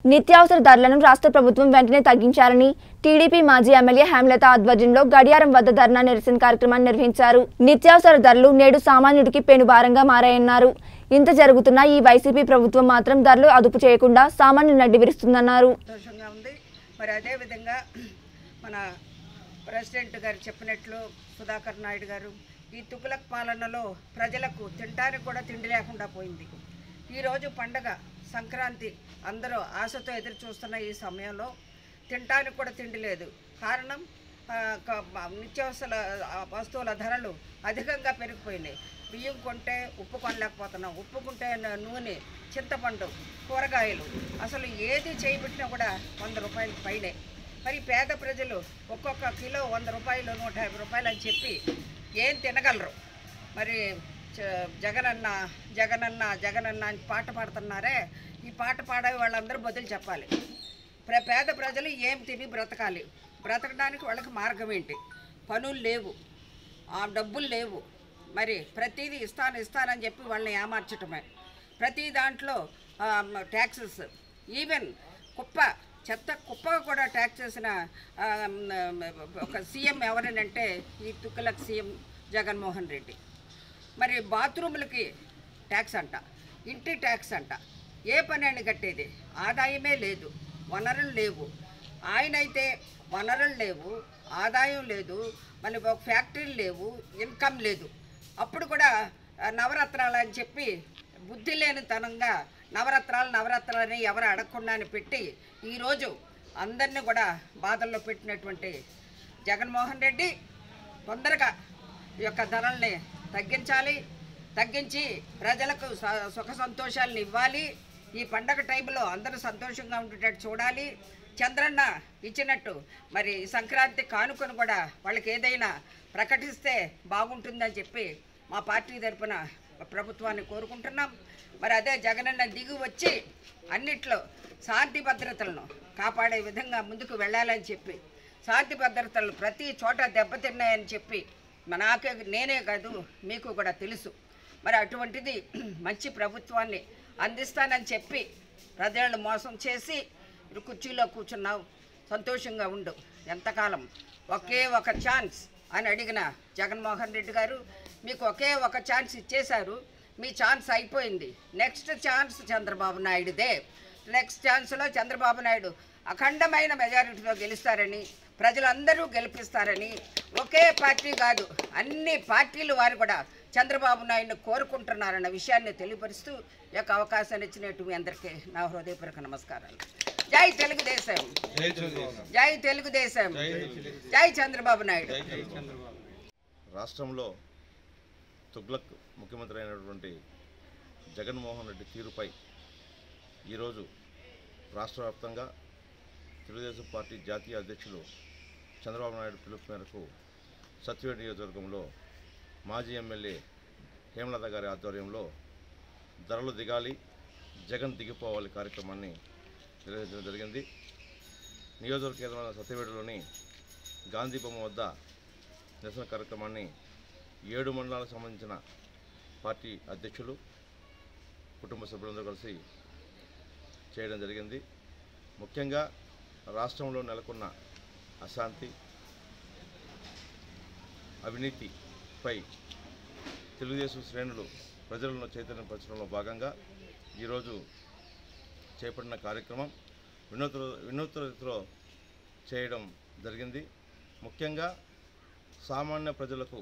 నిత్యావసర ధరలను రాష్ట్ర ప్రభుత్వం వెంటనే తగ్గించాలని టీడీపీ మాజీ ఎమ్మెల్యే హేమలత ఆధ్వర్యంలో గడియారం వద్ద ధర్నా నిరసన కార్యక్రమాన్ని నిర్వహించారు నిత్యావసర ధరలు నేడు సామాన్యుడికి పెనుభారంగా మారాయన్నారు ఇంత జరుగుతున్నా ఈ వైసీపీ ప్రభుత్వం మాత్రం ధరలు అదుపు చేయకుండా సామాన్యులు నడ్డి విరుస్తుందన్నారు సంతోషంగా ఉంది మరి అదేవిధంగా మన ప్రెసిడెంట్ గారు చెప్పినట్లు సుధాకర్ నాయుడు గారు ఈ తుగులక్ పాలనలో ప్రజలకు తినడానికి కూడా తిండి లేకుండా పోయింది ఈరోజు పండగ సంక్రాంతి అందరూ ఆశతో ఎదురు చూస్తున్న ఈ సమయంలో తినడానికి కూడా తిండి లేదు కారణం ఆ, క- మ- నిత్యావసర ఆ, వస్తువుల ధరలు అధికంగా పెరిగిపోయినాయి బియ్యం కొంటే ఉప్పు కొనలేకపోతున్నాం ఉప్పు కొంటే న- నూనె చింతపండు కూరగాయలు అసలు ఏది చేయబెట్టినా కూడా వంద రూపాయలు పైనే మరి పేద ప్రజలు ఒక్కొక్క కిలో వంద రూపాయలు నూట యాభై రూపాయలు అని చెప్పి ఏం తినగలరు మరి చ- జగనన్న జగనన్న జగనన్న అని పాట పాడుతున్నారే ఈ పాట పాడే వాళ్ళందరూ బదులు చెప్పాలి ప్ర పేద ప్రజలు ఏం తిని బ్రతకాలి బ్రతకడానికి వాళ్ళకి మార్గం ఏంటి పనులు లేవు ఆ డబ్బులు లేవు మరి ప్రతిదీ ఇస్తాను ఇస్తానని చెప్పి వాళ్ళని ఏమార్చటమే ప్రతి దాంట్లో ట్యాక్సెస్ ఈవెన్ కుప్ప చెత్త కుప్ప కూడా ట్యాక్స్ చేసిన ఆ, మ్, ఒక సీఎం ఎవరనంటే ఈ తుక్కలక్ సీఎం జగన్మోహన్ రెడ్డి మరి బాత్రూములకి ట్యాక్స్ అంట ఇంటి ట్యాక్స్ అంట ఏ పని అని కట్టేది ఆదాయమే లేదు వనరులు లేవు ఆయన అయితే వనరులు లేవు ఆదాయం లేదు మళ్ళీ ఒక ఫ్యాక్టరీలు లేవు ఇన్కమ్ లేదు అప్పుడు కూడా ఆ, నవరత్నాలు అని చెప్పి బుద్ధి లేనితనంగా నవరత్నాలు నవరత్నాలని ఎవరు అడగకుండానే పెట్టి ఈరోజు అందరినీ కూడా బాధల్లో పెట్టినటువంటి జగన్మోహన్ రెడ్డి తొందరగా ఈ యొక్క ధరల్ని తగ్గించాలి తగ్గించి ప్రజలకు స- సుఖ సంతోషాలను ఇవ్వాలి ఈ పండగ టైంలో అందరూ సంతోషంగా ఉండేటట్టు చూడాలి చంద్రన్న ఇచ్చినట్టు మరి ఈ సంక్రాంతి కానుకను కూడా వాళ్ళకి ఏదైనా ప్రకటిస్తే బాగుంటుందని చెప్పి మా పార్టీ తరపున ప్రభుత్వాన్ని కోరుకుంటున్నాం మరి అదే జగనన్న దిగి వచ్చి అన్నిట్లో శాంతి భద్రతలను కాపాడే విధంగా ముందుకు వెళ్ళాలని చెప్పి శాంతి భద్రతలు ప్రతి చోట దెబ్బతిన్నాయని చెప్పి నాకే నేనే కాదు మీకు కూడా తెలుసు మరి అటువంటిది మంచి ప్రభుత్వాన్ని అందిస్తానని చెప్పి ప్రజలను మోసం చేసి ఇరు కుర్చీలో కూర్చున్నావు సంతోషంగా ఉండు ఎంతకాలం ఒకే ఒక ఛాన్స్ అని అడిగిన జగన్మోహన్ రెడ్డి గారు మీకు ఒకే ఒక ఛాన్స్ ఇచ్చేశారు మీ ఛాన్స్ అయిపోయింది నెక్స్ట్ ఛాన్స్ చంద్రబాబు నాయుడుదే నెక్స్ట్ ఛాన్స్లో చంద్రబాబు నాయుడు అఖండమైన మెజారిటీతో గెలుస్తారని ప్రజలందరూ గెలిపిస్తారని ఒకే పార్టీ కాదు అన్ని పార్టీలు వారు కూడా చంద్రబాబు నాయుడుని కోరుకుంటున్నారన్న విషయాన్ని తెలియపరుస్తూ ఈ యొక్క అవకాశాన్ని ఇచ్చినట్టు మీ అందరికీ నా హృదయపూర్వక నమస్కారాలు జై తెలుగుదేశం జై తెలుగుదేశం జై చంద్రబాబు నాయుడు రాష్ట్రంలో తుగ్లక్ ముఖ్యమంత్రి అయినటువంటి జగన్మోహన్ రెడ్డి తీరుపై ఈరోజు రాష్ట్ర వ్యాప్తంగా తెలుగుదేశం పార్టీ జాతీయ అధ్యక్షులు చంద్రబాబు నాయుడు పిలుపు మేరకు సత్యవేడ్ నియోజకవర్గంలో మాజీ ఎమ్మెల్యే హేమలత గారి ఆధ్వర్యంలో ధరలు దిగాలి జగన్ దిగిపోవాలి కార్యక్రమాన్ని నిర్వహించడం జరిగింది నియోజకవర్గ కేంద్రమైన సత్యవేడులోని గాంధీ బొమ్మ వద్ద నిరసన కార్యక్రమాన్ని ఏడు మండలాలకు సంబంధించిన పార్టీ అధ్యక్షులు కుటుంబ సభ్యులందరూ కలిసి చేయడం జరిగింది ముఖ్యంగా రాష్ట్రంలో నెలకొన్న అశాంతి అవినీతిపై తెలుగుదేశం శ్రేణులు ప్రజలను చైతన్యపరచడంలో భాగంగా ఈరోజు చేపట్టిన కార్యక్రమం వినూత్న వినూత్న రీతిలో చేయడం జరిగింది ముఖ్యంగా సామాన్య ప్రజలకు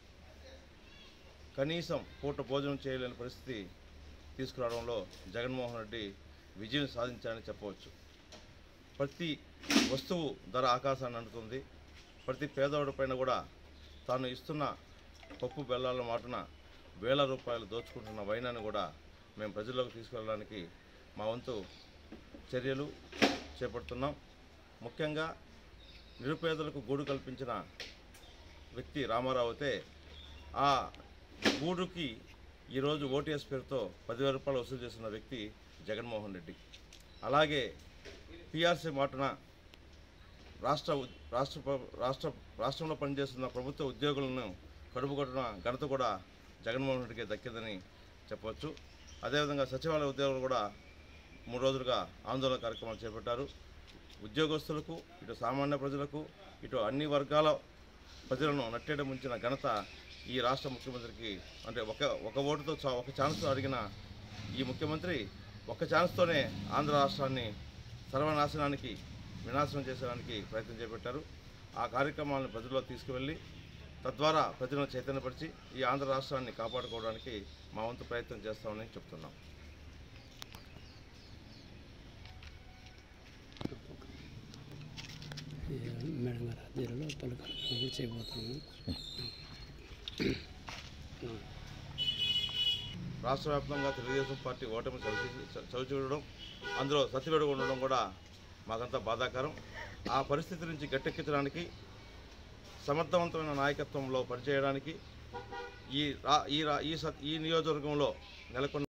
కనీసం పూట భోజనం చేయలేని పరిస్థితి తీసుకురావడంలో జగన్మోహన్ రెడ్డి విజయం సాధించారని చెప్పవచ్చు ప్రతి వస్తువు ధర ఆకాశాన్ని అందుతుంది ప్రతి పేదవాడి పైన కూడా తాను ఇస్తున్న పప్పు బెల్లాల మాటున వేల రూపాయలు దోచుకుంటున్న వైనాన్ని కూడా మేము ప్రజల్లోకి తీసుకెళ్ళడానికి మా వంతు చర్యలు చేపడుతున్నాం ముఖ్యంగా నిరుపేదలకు గూడు కల్పించిన వ్యక్తి రామారావు అయితే ఆ గూడుకి ఈరోజు ఓటీఎస్ పేరుతో పదివేల రూపాయలు వసూలు చేస్తున్న వ్యక్తి జగన్మోహన్ రెడ్డి అలాగే పిఆర్సీ మాటున రాష్ట్ర ఉ- రాష్ట్ర ప్ర- రాష్ట్ర రాష్ట్రంలో పనిచేస్తున్న ప్రభుత్వ ఉద్యోగులను కడుపు కొట్టిన ఘనత కూడా జగన్మోహన్ రెడ్డికి దక్కిందని చెప్పవచ్చు అదేవిధంగా సచివాలయ ఉద్యోగులు కూడా మూడు రోజులుగా ఆందోళన కార్యక్రమాలు చేపట్టారు ఉద్యోగస్తులకు ఇటు సామాన్య ప్రజలకు ఇటు అన్ని వర్గాల ప్రజలను నట్టేట ముంచిన ఘనత ఈ రాష్ట్ర ముఖ్యమంత్రికి అంటే ఒక ఒక ఓటుతో చా- ఒక ఛాన్స్ అడిగిన ఈ ముఖ్యమంత్రి ఒక్క ఛాన్స్తోనే ఆంధ్ర రాష్ట్రాన్ని సర్వనాశనానికి వినాశనం చేసేదానికి ప్రయత్నం చేపట్టారు ఆ కార్యక్రమాలను ప్రజల్లో తీసుకువెళ్ళి తద్వారా ప్రజలను చైతన్యపరిచి ఈ ఆంధ్ర రాష్ట్రాన్ని కాపాడుకోవడానికి మా వంతు ప్రయత్నం చేస్తామని చెప్తున్నాం ఈ మేడం గారి ఆధ్వర్యంలో పలు కార్యక్రమాలు చేయబోతున్నాము రాష్ట్ర వ్యాప్తంగా తెలుగుదేశం పార్టీ ఓటమి చవి చవిచూడడం అందులో సత్యవేడుగా ఉండడం కూడా మాకంతా బాధాకరం ఆ పరిస్థితి నుంచి గట్టెక్కించడానికి సమర్థవంతమైన నాయకత్వంలో పనిచేయడానికి ఈ రా ఈ రా ఈ సత్ ఈ నియోజకవర్గంలో నెలకొన్న